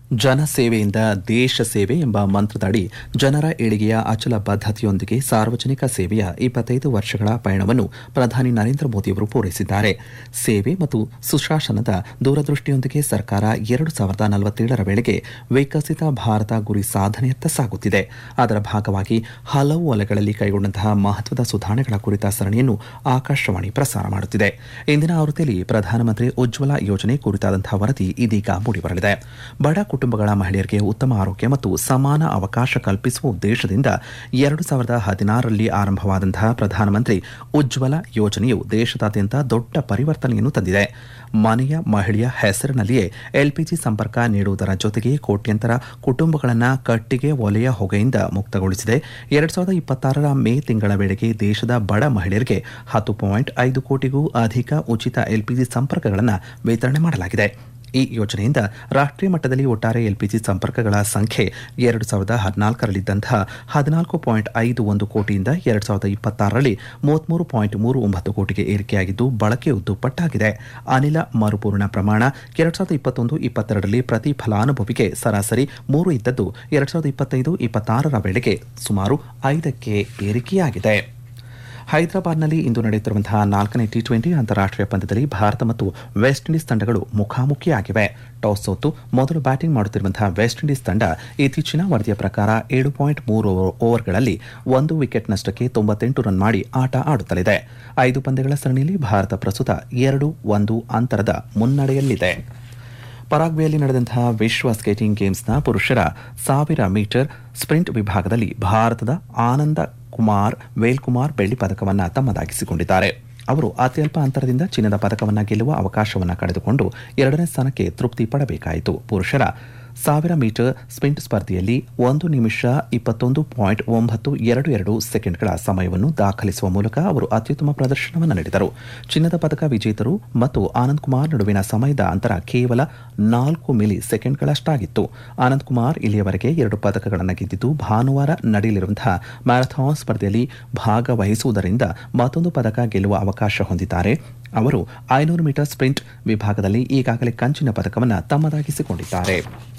ಜನಸೇವೆಯಿಂದ ದೇಶ ಸೇವೆ ಎಂಬ ಮಂತ್ರದಡಿ ಜನರ ಏಳಿಗೆಯ ಅಚಲ ಬದ್ಧತೆಯೊಂದಿಗೆ ಸಾರ್ವಜನಿಕ ಸೇವೆಯ ಇಪ್ಪತ್ತೈದು ವರ್ಷಗಳ ಪಯಣವನ್ನು ಪ್ರಧಾನಿ ನರೇಂದ್ರ ಮೋದಿಯವರು ಪೂರೈಸಿದ್ದಾರೆ ಸೇವೆ ಮತ್ತು ಸುಶಾಸನದ ದೂರದೃಷ್ಟಿಯೊಂದಿಗೆ ಸರ್ಕಾರ ಎರಡು ಸಾವಿರದ ನಲವತ್ತೇಳರ ವೇಳೆಗೆ ವಿಕಸಿತ ಭಾರತ ಗುರಿ ಸಾಧನೆಯತ್ತ ಸಾಗುತ್ತಿದೆ ಅದರ ಭಾಗವಾಗಿ ಹಲವು ವಲಯಗಳಲ್ಲಿ ಕೈಗೊಂಡಂತಹ ಮಹತ್ವದ ಸುಧಾರಣೆಗಳ ಕುರಿತ ಸರಣಿಯನ್ನು ಆಕಾಶವಾಣಿ ಪ್ರಸಾರ ಮಾಡುತ್ತಿದೆ ಇಂದಿನ ಆವೃತ್ತಿಯಲ್ಲಿ ಪ್ರಧಾನಮಂತ್ರಿ ಉಜ್ವಲ ಯೋಜನೆ ಕುರಿತಾದಂತಹ ವರದಿ ಇದೀಗ ಮೂಡಿಬರಲಿದೆ ಬಡ ಕುಟುಂಬಗಳ ಮಹಿಳೆಯರಿಗೆ ಉತ್ತಮ ಆರೋಗ್ಯ ಮತ್ತು ಸಮಾನ ಅವಕಾಶ ಕಲ್ಪಿಸುವ ಉದ್ದೇಶದಿಂದ ಎರಡು ಸಾವಿರದ ಹದಿನಾರರಲ್ಲಿ ಆರಂಭವಾದಂತಹ ಪ್ರಧಾನಮಂತ್ರಿ ಉಜ್ವಲ ಯೋಜನೆಯು ದೇಶದಾದ್ಯಂತ ದೊಡ್ಡ ಪರಿವರ್ತನೆಯನ್ನು ತಂದಿದೆ ಮನೆಯ ಮಹಿಳೆಯ ಹೆಸರಿನಲ್ಲಿಯೇ ಎಲ್ಪಿಜಿ ಸಂಪರ್ಕ ನೀಡುವುದರ ಜೊತೆಗೆ ಕೋಟ್ಯಂತರ ಕುಟುಂಬಗಳನ್ನು ಕಟ್ಟಿಗೆ ಒಲೆಯ ಹೊಗೆಯಿಂದ ಮುಕ್ತಗೊಳಿಸಿದೆ ಎರಡ್ ಸಾವಿರದ ಇಪ್ಪತ್ತಾರರ ಮೇ ತಿಂಗಳ ವೇಳೆಗೆ ದೇಶದ ಬಡ ಮಹಿಳೆಯರಿಗೆ ಹತ್ತು ಪಾಯಿಂಟ್ ಐದು ಕೋಟಿಗೂ ಅಧಿಕ ಉಚಿತ ಎಲ್ಪಿಜಿ ಸಂಪರ್ಕಗಳನ್ನು ವಿತರಣೆ ಮಾಡಲಾಗಿದೆ ಈ ಯೋಜನೆಯಿಂದ ರಾಷ್ಟ್ರೀಯ ಮಟ್ಟದಲ್ಲಿ ಒಟ್ಟಾರೆ ಎಲ್ಪಿಜಿ ಸಂಪರ್ಕಗಳ ಸಂಖ್ಯೆ ಎರಡು ಸಾವಿರದ ಹದಿನಾಲ್ಕರಲ್ಲಿದ್ದಂತಹ ಹದಿನಾಲ್ಕು ಪಾಯಿಂಟ್ ಐದು ಒಂದು ಕೋಟಿಯಿಂದ ಎರಡು ಸಾವಿರದ ಇಪ್ಪತ್ತಾರರಲ್ಲಿ ಮೂವತ್ಮೂರು ಪಾಯಿಂಟ್ ಮೂರು ಒಂಬತ್ತು ಕೋಟಿಗೆ ಏರಿಕೆಯಾಗಿದ್ದು ಬಳಕೆಯು ದುಪ್ಪಟ್ಟಾಗಿದೆ ಅನಿಲ ಮರುಪೂರಣ ಪ್ರಮಾಣ ಎರಡು ಸಾವಿರದ ಇಪ್ಪತ್ತೊಂದು ಇಪ್ಪತ್ತೆರಡರಲ್ಲಿ ಪ್ರತಿ ಫಲಾನುಭವಿಗೆ ಸರಾಸರಿ ಮೂರು ಇದ್ದದ್ದು ಎರಡು ಸಾವಿರದ ಇಪ್ಪತ್ತೈದು ಇಪ್ಪತ್ತಾರರ ವೇಳೆಗೆ ಸುಮಾರು ಐದಕ್ಕೆ ಏರಿಕೆಯಾಗಿದೆ ಹೈದರಾಬಾದ್ನಲ್ಲಿ ಇಂದು ನಡೆಯುತ್ತಿರುವಂತಹ ನಾಲ್ಕನೇ ಟಿ ಟ್ವೆಂಟಿ ಅಂತಾರಾಷ್ಟೀಯ ಪಂದ್ಯದಲ್ಲಿ ಭಾರತ ಮತ್ತು ವೆಸ್ಟ್ ಇಂಡೀಸ್ ತಂಡಗಳು ಮುಖಾಮುಖಿಯಾಗಿವೆ ಟಾಸ್ ಸೋತು ಮೊದಲು ಬ್ಯಾಟಿಂಗ್ ಮಾಡುತ್ತಿರುವಂತಹ ವೆಸ್ಟ್ ಇಂಡೀಸ್ ತಂಡ ಇತ್ತೀಚಿನ ವರದಿಯ ಪ್ರಕಾರ ಏಳು ಪಾಯಿಂಟ್ ಮೂರು ಓವರ್ಗಳಲ್ಲಿ ಒಂದು ವಿಕೆಟ್ ನಷ್ಟಕ್ಕೆ ತೊಂಬತ್ತೆಂಟು ರನ್ ಮಾಡಿ ಆಟ ಆಡುತ್ತಲಿದೆ ಐದು ಪಂದ್ಯಗಳ ಸರಣಿಯಲ್ಲಿ ಭಾರತ ಪ್ರಸ್ತುತ ಎರಡು ಒಂದು ಅಂತರದ ಮುನ್ನಡೆಯಲ್ಲಿದೆ ಪರಾಗ್ವೆಯಲ್ಲಿ ನಡೆದಂತಹ ವಿಶ್ವ ಸ್ಕೇಟಿಂಗ್ ಗೇಮ್ಸ್ನ ಪುರುಷರ ಸಾವಿರ ಮೀಟರ್ ಸ್ಪ್ರಿಂಟ್ ವಿಭಾಗದಲ್ಲಿ ಭಾರತದ ಆನಂದ ಕುಮಾರ್ ವೇಲ್ಕುಮಾರ್ ಬೆಳ್ಳಿ ಪದಕವನ್ನು ತಮ್ಮದಾಗಿಸಿಕೊಂಡಿದ್ದಾರೆ ಅವರು ಅತ್ಯಲ್ಪ ಅಂತರದಿಂದ ಚಿನ್ನದ ಪದಕವನ್ನು ಗೆಲ್ಲುವ ಅವಕಾಶವನ್ನು ಕಳೆದುಕೊಂಡು ಎರಡನೇ ಸ್ಥಾನಕ್ಕೆ ತೃಪ್ತಿ ಪಡಬೇಕಾಯಿತು ಪುರುಷರ ಸಾವಿರ ಮೀಟರ್ ಸ್ಪ್ರಿಂಟ್ ಸ್ಪರ್ಧೆಯಲ್ಲಿ ಒಂದು ನಿಮಿಷ ಇಪ್ಪತ್ತೊಂದು ಪಾಯಿಂಟ್ ಒಂಬತ್ತು ಎರಡು ಎರಡು ಸೆಕೆಂಡ್ಗಳ ಸಮಯವನ್ನು ದಾಖಲಿಸುವ ಮೂಲಕ ಅವರು ಅತ್ಯುತ್ತಮ ಪ್ರದರ್ಶನವನ್ನು ನೀಡಿದರು ಚಿನ್ನದ ಪದಕ ವಿಜೇತರು ಮತ್ತು ಆನಂದ್ ಕುಮಾರ್ ನಡುವಿನ ಸಮಯದ ಅಂತರ ಕೇವಲ ನಾಲ್ಕು ಮಿಲಿ ಸೆಕೆಂಡ್ಗಳಷ್ಟಾಗಿತ್ತು ಆನಂದ್ ಕುಮಾರ್ ಇಲ್ಲಿಯವರೆಗೆ ಎರಡು ಪದಕಗಳನ್ನು ಗೆದ್ದಿದ್ದು ಭಾನುವಾರ ನಡೆಯಲಿರುವಂತಹ ಮ್ಯಾರಥಾನ್ ಸ್ಪರ್ಧೆಯಲ್ಲಿ ಭಾಗವಹಿಸುವುದರಿಂದ ಮತ್ತೊಂದು ಪದಕ ಗೆಲ್ಲುವ ಅವಕಾಶ ಹೊಂದಿದ್ದಾರೆ ಅವರು ಐನೂರು ಮೀಟರ್ ಸ್ಪ್ರಿಂಟ್ ವಿಭಾಗದಲ್ಲಿ ಈಗಾಗಲೇ ಕಂಚಿನ ಪದಕವನ್ನು ತಮ್ಮದಾಗಿಸಿಕೊಂಡಿದ್ದಾರೆ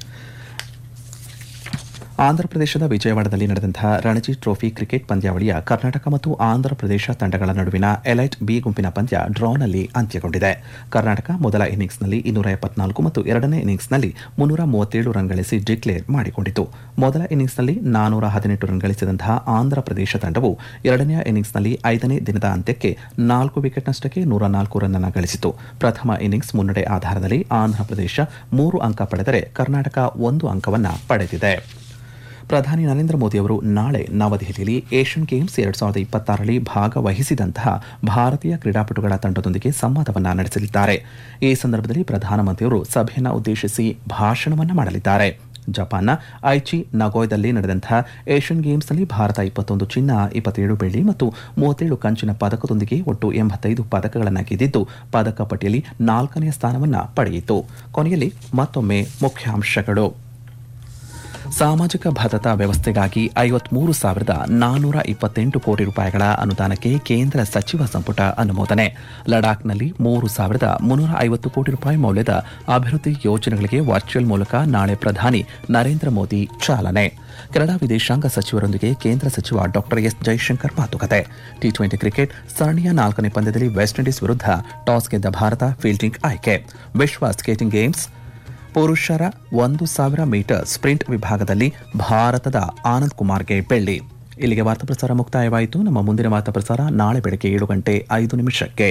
ಆಂಧ್ರಪ್ರದೇಶದ ವಿಜಯವಾಡದಲ್ಲಿ ನಡೆದಂತಹ ರಣಜಿ ಟ್ರೋಫಿ ಕ್ರಿಕೆಟ್ ಪಂದ್ಯಾವಳಿಯ ಕರ್ನಾಟಕ ಮತ್ತು ಆಂಧ್ರಪ್ರದೇಶ ತಂಡಗಳ ನಡುವಿನ ಎಲೈಟ್ ಬಿ ಗುಂಪಿನ ಪಂದ್ಯ ಡ್ರಾನಲ್ಲಿ ಅಂತ್ಯಗೊಂಡಿದೆ ಕರ್ನಾಟಕ ಮೊದಲ ಇನ್ನಿಂಗ್ಸ್ನಲ್ಲಿ ಇನ್ನೂರ ಎಪ್ಪತ್ನಾಲ್ಕು ಮತ್ತು ಎರಡನೇ ಇನ್ನಿಂಗ್ಸ್ನಲ್ಲಿ ಮುನ್ನೂರ ಮೂವತ್ತೇಳು ರನ್ ಗಳಿಸಿ ಡಿಕ್ಲೇರ್ ಮಾಡಿಕೊಂಡಿತು ಮೊದಲ ಇನ್ನಿಂಗ್ಸ್ನಲ್ಲಿ ನಾನೂರ ಹದಿನೆಂಟು ರನ್ ಗಳಿಸಿದಂತಹ ಆಂಧ್ರಪ್ರದೇಶ ತಂಡವು ಎರಡನೇ ಇನ್ನಿಂಗ್ಸ್ನಲ್ಲಿ ಐದನೇ ದಿನದ ಅಂತ್ಯಕ್ಕೆ ನಾಲ್ಕು ವಿಕೆಟ್ ನಷ್ಟಕ್ಕೆ ನೂರ ನಾಲ್ಕು ರನ್ ಅನ್ನು ಗಳಿಸಿತು ಪ್ರಥಮ ಇನ್ನಿಂಗ್ಸ್ ಮುನ್ನಡೆ ಆಧಾರದಲ್ಲಿ ಆಂಧ್ರಪ್ರದೇಶ ಮೂರು ಅಂಕ ಪಡೆದರೆ ಕರ್ನಾಟಕ ಒಂದು ಅಂಕವನ್ನು ಪಡೆದಿದೆ ಪ್ರಧಾನಿ ನರೇಂದ್ರ ಮೋದಿ ಅವರು ನಾಳೆ ನವದೆಹಲಿಯಲ್ಲಿ ಏಷ್ಯನ್ ಗೇಮ್ಸ್ ಎರಡ್ ಸಾವಿರದ ಇಪ್ಪತ್ತಾರರಲ್ಲಿ ಭಾಗವಹಿಸಿದಂತಹ ಭಾರತೀಯ ಕ್ರೀಡಾಪಟುಗಳ ತಂಡದೊಂದಿಗೆ ಸಂವಾದವನ್ನು ನಡೆಸಲಿದ್ದಾರೆ ಈ ಸಂದರ್ಭದಲ್ಲಿ ಪ್ರಧಾನಮಂತ್ರಿಯವರು ಸಭೆಯನ್ನು ಉದ್ದೇಶಿಸಿ ಭಾಷಣವನ್ನು ಮಾಡಲಿದ್ದಾರೆ ಜಪಾನ್ನ ಐಚಿ ನಗೋಯ್ದಲ್ಲಿ ನಡೆದಂತಹ ಏಷ್ಯನ್ ಗೇಮ್ಸ್ನಲ್ಲಿ ಭಾರತ ಇಪ್ಪತ್ತೊಂದು ಚಿನ್ನ ಇಪ್ಪತ್ತೇಳು ಬೆಳ್ಳಿ ಮತ್ತು ಮೂವತ್ತೇಳು ಕಂಚಿನ ಪದಕದೊಂದಿಗೆ ಒಟ್ಟು ಎಂಬತ್ತೈದು ಪದಕಗಳನ್ನು ಗೆದ್ದಿದ್ದು ಪದಕ ಪಟ್ಟಿಯಲ್ಲಿ ನಾಲ್ಕನೆಯ ಸ್ಥಾನವನ್ನು ಪಡೆಯಿತು ಕೊನೆಯಲ್ಲಿ ಮತ್ತೊಮ್ಮೆ ಮುಖ್ಯಾಂಶಗಳು ಸಾಮಾಜಿಕ ಭದ್ರತಾ ವ್ಯವಸ್ಥೆಗಾಗಿ ಐವತ್ಮೂರು ಸಾವಿರದ ನಾನ್ನೂರ ಇಪ್ಪತ್ತೆಂಟು ಕೋಟಿ ರೂಪಾಯಿಗಳ ಅನುದಾನಕ್ಕೆ ಕೇಂದ್ರ ಸಚಿವ ಸಂಪುಟ ಅನುಮೋದನೆ ಲಡಾಖ್ನಲ್ಲಿ ಮೂರು ಸಾವಿರದ ಮುನ್ನೂರ ಐವತ್ತು ಕೋಟಿ ರೂಪಾಯಿ ಮೌಲ್ಯದ ಅಭಿವೃದ್ಧಿ ಯೋಜನೆಗಳಿಗೆ ವರ್ಚುವಲ್ ಮೂಲಕ ನಾಳೆ ಪ್ರಧಾನಿ ನರೇಂದ್ರ ಮೋದಿ ಚಾಲನೆ ಕೆನಡಾ ವಿದೇಶಾಂಗ ಸಚಿವರೊಂದಿಗೆ ಕೇಂದ್ರ ಸಚಿವ ಡಾಕ್ಟರ್ ಎಸ್ ಜೈಶಂಕರ್ ಮಾತುಕತೆ ಟಿ ಟ್ವೆಂಟಿ ಕ್ರಿಕೆಟ್ ಸರಣಿಯ ನಾಲ್ಕನೇ ಪಂದ್ಯದಲ್ಲಿ ವೆಸ್ಟ್ ಇಂಡೀಸ್ ವಿರುದ್ಧ ಟಾಸ್ ಗೆದ್ದ ಭಾರತ ಫೀಲ್ಡಿಂಗ್ ಆಯ್ಕೆ ವಿಶ್ವ ಸ್ಕೇಟಿಂಗ್ ಗೇಮ್ಸ್ ಪುರುಷರ ಒಂದು ಸಾವಿರ ಮೀಟರ್ ಸ್ಪ್ರಿಂಟ್ ವಿಭಾಗದಲ್ಲಿ ಭಾರತದ ಆನಂದ್ ಕುಮಾರ್ಗೆ ಬೆಳ್ಳಿ ಇಲ್ಲಿಗೆ ವಾರ್ತಾ ಪ್ರಸಾರ ಮುಕ್ತಾಯವಾಯಿತು ನಮ್ಮ ಮುಂದಿನ ವಾರ್ತಾ ಪ್ರಸಾರ ನಾಳೆ ಬೆಳಗ್ಗೆ ಏಳು ಗಂಟೆ ಐದು ನಿಮಿಷಕ್ಕೆ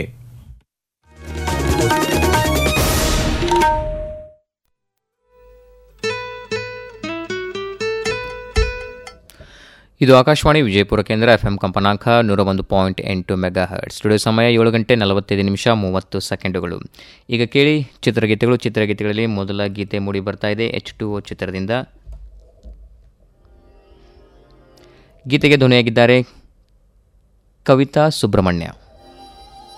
ಇದು ಆಕಾಶವಾಣಿ ವಿಜಯಪುರ ಕೇಂದ್ರ ಎಫ್ಎಂ ಕಂಪನಾಂಕ ನೂರ ಒಂದು ಪಾಯಿಂಟ್ ಎಂಟು ಮೆಗಾ ಹರ್ಟ್ ಸ್ಟುಡಿಯೋ ಸಮಯ ಏಳು ಗಂಟೆ ನಲವತ್ತೈದು ನಿಮಿಷ ಮೂವತ್ತು ಸೆಕೆಂಡುಗಳು ಈಗ ಕೇಳಿ ಚಿತ್ರಗೀತೆಗಳು ಚಿತ್ರಗೀತೆಗಳಲ್ಲಿ ಮೊದಲ ಗೀತೆ ಮೂಡಿ ಬರ್ತಾ ಇದೆ ಎಚ್ ಟು ಓ ಚಿತ್ರದಿಂದ ಗೀತೆಗೆ ಧ್ವನಿಯಾಗಿದ್ದಾರೆ ಕವಿತಾ ಸುಬ್ರಹ್ಮಣ್ಯ